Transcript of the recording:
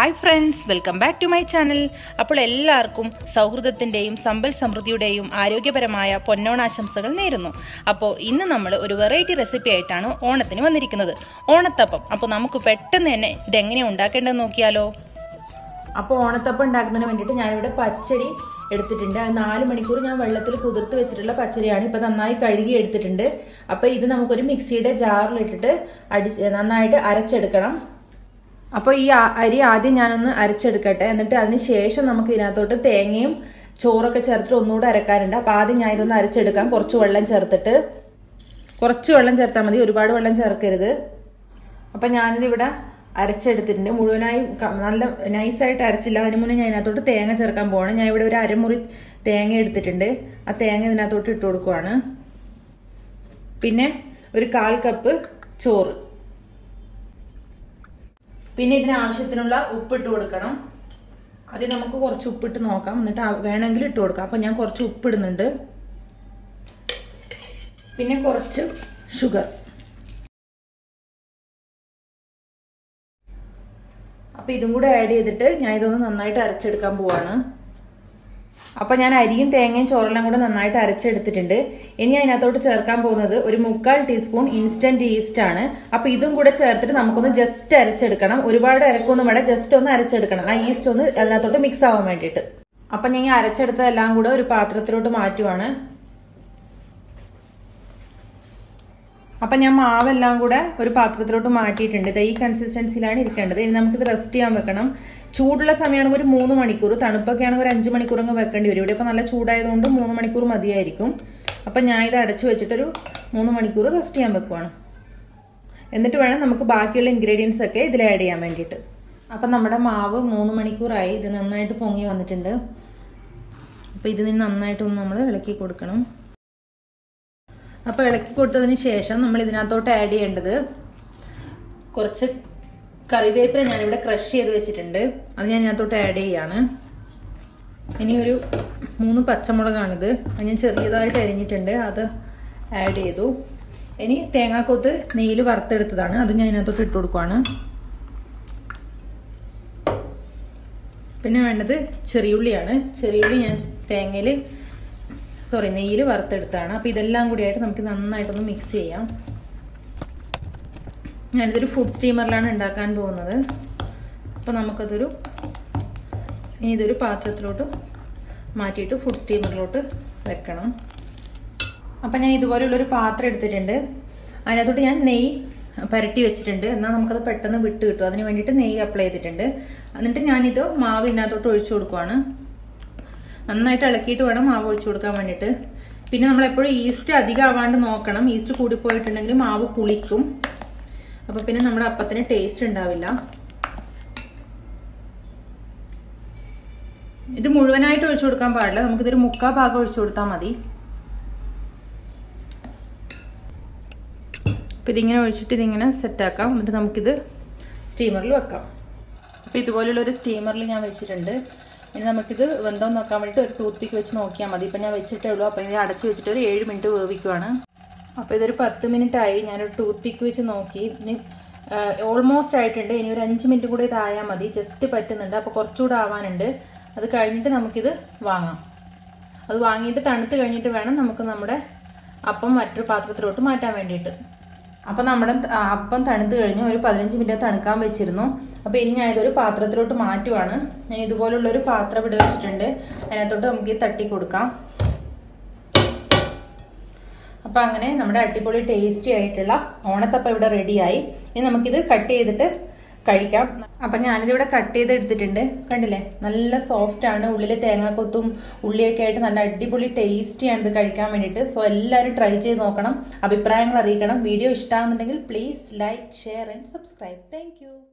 hi friends welcome back to my channel അപ്പോൾ എല്ലാവർക്കും സൗഹൃദത്തിൻ്റെയും സമ്പൽ സമൃദ്ധിയുടെയും ആരോഗ്യപരമായ പൊന്നോണാശംസകൾ നേരുന്നു അപ്പോൾ ഇന്ന് നമ്മൾ ഒരു വെറൈറ്റി റെസിപ്പി ആയിട്ടാണ് ഓണത്തിന് വന്നിരിക്കുന്നത് ഓണത്തപ്പം അപ്പോൾ നമുക്ക് പെട്ടെന്ന് തന്നെ ഇതെങ്ങനെയാണ് ഉണ്ടാക്കേണ്ടതെന്ന് നോക്കിയാലോ അപ്പോൾ ഓണത്തപ്പം ഉണ്ടാക്കുന്നതിന് വേണ്ടിയിട്ട് ഞാനിവിടെ പച്ചരി എടുത്തിട്ടുണ്ട് അത് നാല് മണിക്കൂർ ഞാൻ വെള്ളത്തിൽ കുതിർത്ത് വെച്ചിട്ടുള്ള പച്ചരിയാണ് ഇപ്പം നന്നായി കഴുകി എടുത്തിട്ടുണ്ട് അപ്പോൾ ഇത് നമുക്കൊരു മിക്സിയുടെ ജാറിലിട്ടിട്ട് അടി നന്നായിട്ട് അരച്ചെടുക്കണം അപ്പോൾ ഈ ആ- അരി ആദ്യം ഞാനൊന്ന് അരച്ചെടുക്കട്ടെ എന്നിട്ട് അതിന് ശേഷം നമുക്ക് ഇതിനകത്തോട്ട് തേങ്ങയും ചോറൊക്കെ ചേർത്തിട്ട് ഒന്നുകൂടെ അരക്കാനുണ്ട് അപ്പോൾ ആദ്യം ഞാൻ ഇതൊന്ന് അരച്ചെടുക്കാം കുറച്ച് വെള്ളം ചേർത്തിട്ട് കുറച്ച് വെള്ളം ചേർത്താൽ മതി ഒരുപാട് വെള്ളം ചേർക്കരുത് അപ്പം ഞാനിതിവിടെ അരച്ചെടുത്തിട്ടുണ്ട് മുഴുവനായി ക- നല്ല നൈസായിട്ട് അരച്ചില്ല അതിന് മുന്നേ ഞാൻ ഇതിനകത്തോട്ട് തേങ്ങ ചേർക്കാൻ പോവാണ് ഞാൻ ഇവിടെ ഒരു അരമുറി തേങ്ങ എടുത്തിട്ടുണ്ട് ആ തേങ്ങ ഇതിനകത്തോട്ട് ഇട്ട് കൊടുക്കുവാണ് പിന്നെ ഒരു കാൽ കപ്പ് ചോറ് പിന്നെ ഇതിന് ആവശ്യത്തിനുള്ള ഉപ്പിട്ട് കൊടുക്കണം ആദ്യം നമുക്ക് കുറച്ച് ഉപ്പിട്ട് നോക്കാം എന്നിട്ട് ആ- വേണമെങ്കിൽ ഇട്ട് കൊടുക്കാം അപ്പം ഞാൻ കുറച്ച് ഉപ്പിടുന്നുണ്ട് പിന്നെ കുറച്ച് ഷുഗർ അപ്പൊ ഇതും കൂടെ ആഡ് ചെയ്തിട്ട് ഞാൻ ഇതൊന്ന് നന്നായിട്ട് അരച്ചെടുക്കാൻ പോവാണ് അപ്പൊ ഞാൻ അരിയും തേങ്ങയും ചോറെല്ലാം കൂടെ നന്നായിട്ട് അരച്ചെടുത്തിട്ടുണ്ട് ഇനി അതിനകത്തോട്ട് ചേർക്കാൻ പോകുന്നത് ഒരു മുക്കാൽ ടീസ്പൂൺ ഇൻസ്റ്റന്റ് ഈസ്റ്റ് ആണ് അപ്പൊ ഇതും കൂടെ ചേർത്തിട്ട് നമുക്കൊന്ന് ജസ്റ്റ് അരച്ചെടുക്കണം ഒരുപാട് അരക്കൊന്നും വേണ്ട ജസ്റ്റ് ഒന്ന് അരച്ചെടുക്കണം ആ ഈസ്റ്റ് ഒന്ന് അതിനകത്തോട്ട് മിക്സ് ആവാൻ വേണ്ടിയിട്ട് അപ്പൊ ഞാൻ ഈ അരച്ചെടുത്തതെല്ലാം കൂടെ ഒരു പാത്രത്തിലോട്ട് മാറ്റുവാണ് അപ്പൊ ഞാൻ മാവെല്ലാം കൂടെ ഒരു പാത്രത്തിലോട്ട് മാറ്റിയിട്ടുണ്ട് ഇത് ഈ കൺസിസ്റ്റൻസിയിലാണ് ഇരിക്കേണ്ടത് ഇനി നമുക്കിത് റെസ്റ്റ് ചെയ്യാൻ വെക്കണം ചൂടുള്ള സമയമാണെങ്കിൽ ഒരു മൂന്ന് മണിക്കൂർ തണുപ്പൊക്കെ ആണെങ്കിൽ ഒരു അഞ്ച് മണിക്കൂർ അങ്ങ് വെക്കേണ്ടി വരും ഇവിടെ ഇപ്പൊ നല്ല ചൂടായതുകൊണ്ട് മൂന്ന് മണിക്കൂർ മതിയായിരിക്കും അപ്പൊ ഞാൻ ഇത് അടച്ചു വെച്ചിട്ടൊരു മൂന്ന് മണിക്കൂർ റെസ്റ്റ് ചെയ്യാൻ വെക്കുവാണ് എന്നിട്ട് വേണം നമുക്ക് ബാക്കിയുള്ള ഇൻഗ്രീഡിയൻസ് ഒക്കെ ഇതിൽ ആഡ് ചെയ്യാൻ വേണ്ടിയിട്ട് അപ്പം നമ്മുടെ മാവ് മൂന്ന് മണിക്കൂറായി ഇത് നന്നായിട്ട് പൊങ്ങി വന്നിട്ടുണ്ട് അപ്പോൾ ഇത് നന്നായിട്ടൊന്ന് നമ്മൾ ഇളക്കി കൊടുക്കണം അപ്പോൾ ഇളക്കി കൊടുത്തതിന് ശേഷം നമ്മൾ ഇതിനകത്തോട്ട് ആഡ് ചെയ്യേണ്ടത് കുറച്ച് കറിവേപ്പില ഞാനിവിടെ ക്രഷ് ചെയ്ത് വെച്ചിട്ടുണ്ട് അത് ഞാൻ ഇതിനകത്തോട്ട് ആഡ് ചെയ്യാണ് ഇനി ഒരു മൂന്ന് പച്ചമുളകാണിത് അത് ഞാൻ ചെറിയതായിട്ട് അരിഞ്ഞിട്ടുണ്ട് അത് ആഡ് ചെയ്തു ഇനി തേങ്ങാക്കൊത്ത് നെയ്യിൽ വറുത്തെടുത്തതാണ് അത് ഞാൻ ഇതിനകത്തോട്ട് ഇട്ട് കൊടുക്കുവാണ് പിന്നെ വേണ്ടത് ചെറിയുള്ളിയാണ് ചെറിയുള്ളി ഞാൻ തേങ്ങയിൽ സോറി നെയ്യിൽ വറുത്തെടുത്താണ് അപ്പോൾ ഇതെല്ലാം കൂടിയായിട്ട് നമുക്ക് നന്നായിട്ടൊന്ന് മിക്സ് ചെയ്യാം ഞാനിതൊരു ഫുഡ് സ്റ്റീമറിലാണ് ഉണ്ടാക്കാൻ പോകുന്നത് അപ്പോൾ നമുക്കതൊരു ഇനി ഇതൊരു പാത്രത്തിലോട്ട് മാറ്റിയിട്ട് ഫുഡ് സ്റ്റീമറിലോട്ട് വെക്കണം അപ്പം ഞാൻ ഇതുപോലെയുള്ളൊരു പാത്രം എടുത്തിട്ടുണ്ട് അതിനകത്തോട്ട് ഞാൻ നെയ്യ് പുരട്ടി വെച്ചിട്ടുണ്ട് എന്നാൽ നമുക്കത് പെട്ടെന്ന് വിട്ട് കിട്ടും അതിന് വേണ്ടിയിട്ട് നെയ്യ് അപ്ലൈ ചെയ്തിട്ടുണ്ട് എന്നിട്ട് ഞാനിത് മാവ് ഇതിനകത്തോട്ട് ഒഴിച്ചു കൊടുക്കുവാണ് നന്നായിട്ട് ഇളക്കിയിട്ട് വേണം മാവ് ഒഴിച്ചു കൊടുക്കാൻ വേണ്ടിയിട്ട് പിന്നെ നമ്മൾ എപ്പോഴും ഈസ്റ്റ് അധികം ആവാണ്ട് നോക്കണം ഈസ്റ്റ് കൂടിപ്പോയിട്ടുണ്ടെങ്കിൽ മാവ് പുളിക്കും അപ്പോൾ പിന്നെ നമ്മുടെ അപ്പത്തിന് ടേസ്റ്റ് ഉണ്ടാവില്ല ഇത് മുഴുവനായിട്ട് ഒഴിച്ചു കൊടുക്കാൻ പാടില്ല നമുക്കിതൊരു മുക്കാ ഭാഗം ഒഴിച്ചു കൊടുത്താൽ മതി അപ്പോൾ ഇതിങ്ങനെ ഒഴിച്ചിട്ട് ഇതിങ്ങനെ സെറ്റാക്കാം എന്നിട്ട് നമുക്കിത് സ്റ്റീമറിൽ വെക്കാം അപ്പോൾ ഇതുപോലുള്ള ഒരു സ്റ്റീമറിൽ ഞാൻ വെച്ചിട്ടുണ്ട് ഇനി നമുക്കിത് വെന്തം നോക്കാൻ വേണ്ടിയിട്ട് ഒരു ടൂത്ത് പിക്ക് വെച്ച് നോക്കിയാൽ മതി ഇപ്പം ഞാൻ വെച്ചിട്ടേ ഉള്ളൂ അപ്പോൾ ഇത് അടച്ച് വെച്ചിട്ട് ഒരു ഏഴ് മിനിറ്റ് വേവിക്കുവാണ് അപ്പോൾ ഇതൊരു പത്ത് മിനിറ്റ് ആയി ഞാനൊരു ടൂത്ത് പിക്ക് വെച്ച് നോക്കി ഇനി ഓൾമോസ്റ്റ് ആയിട്ടുണ്ട് ഇനി ഒരു അഞ്ച് മിനിറ്റ് കൂടി ഇതായാൽ മതി ജസ്റ്റ് പറ്റുന്നുണ്ട് അപ്പോൾ കുറച്ചുകൂടെ ആവാനുണ്ട് അത് കഴിഞ്ഞിട്ട് നമുക്കിത് വാങ്ങാം അത് വാങ്ങിയിട്ട് തണുത്ത് കഴിഞ്ഞിട്ട് വേണം നമുക്ക് നമ്മുടെ അപ്പം മറ്റൊരു പാത്രത്തിലോട്ട് മാറ്റാൻ വേണ്ടിയിട്ട് അപ്പം നമ്മുടെ ത- അപ്പം തണുത്ത് കഴിഞ്ഞ് ഒരു പതിനഞ്ച് മിനിറ്റ് തണുക്കാൻ വെച്ചിരുന്നു അപ്പോൾ ഇനി ഞാൻ ഇതൊരു പാത്രത്തിലോട്ട് മാറ്റുവാണ് ഞാൻ ഇതുപോലുള്ള ഒരു പാത്രം ഇവിടെ വെച്ചിട്ടുണ്ട് അതിനകത്തോട്ട് നമുക്ക് ഇത് തട്ടി കൊടുക്കാം അപ്പം അങ്ങനെ നമ്മുടെ അടിപൊളി ടേസ്റ്റി ആയിട്ടുള്ള ഓണത്തപ്പം ഇവിടെ റെഡിയായി ഇനി നമുക്കിത് കട്ട് ചെയ്തിട്ട് കഴിക്കാം അപ്പം ഞാനിതിവിടെ കട്ട് ചെയ്ത് എടുത്തിട്ടുണ്ട് കണ്ടില്ലേ നല്ല സോഫ്റ്റ് ആണ് ഉള്ളിൽ തേങ്ങാക്കൊത്തും ഉള്ളിയൊക്കെ ആയിട്ട് നല്ല അടിപൊളി ടേസ്റ്റിയാണ് ഇത് കഴിക്കാൻ വേണ്ടിയിട്ട് സോ എല്ലാവരും ട്രൈ ചെയ്ത് നോക്കണം അഭിപ്രായങ്ങൾ അറിയിക്കണം വീഡിയോ ഇഷ്ടമാകുന്നുണ്ടെങ്കിൽ please like share and subscribe thank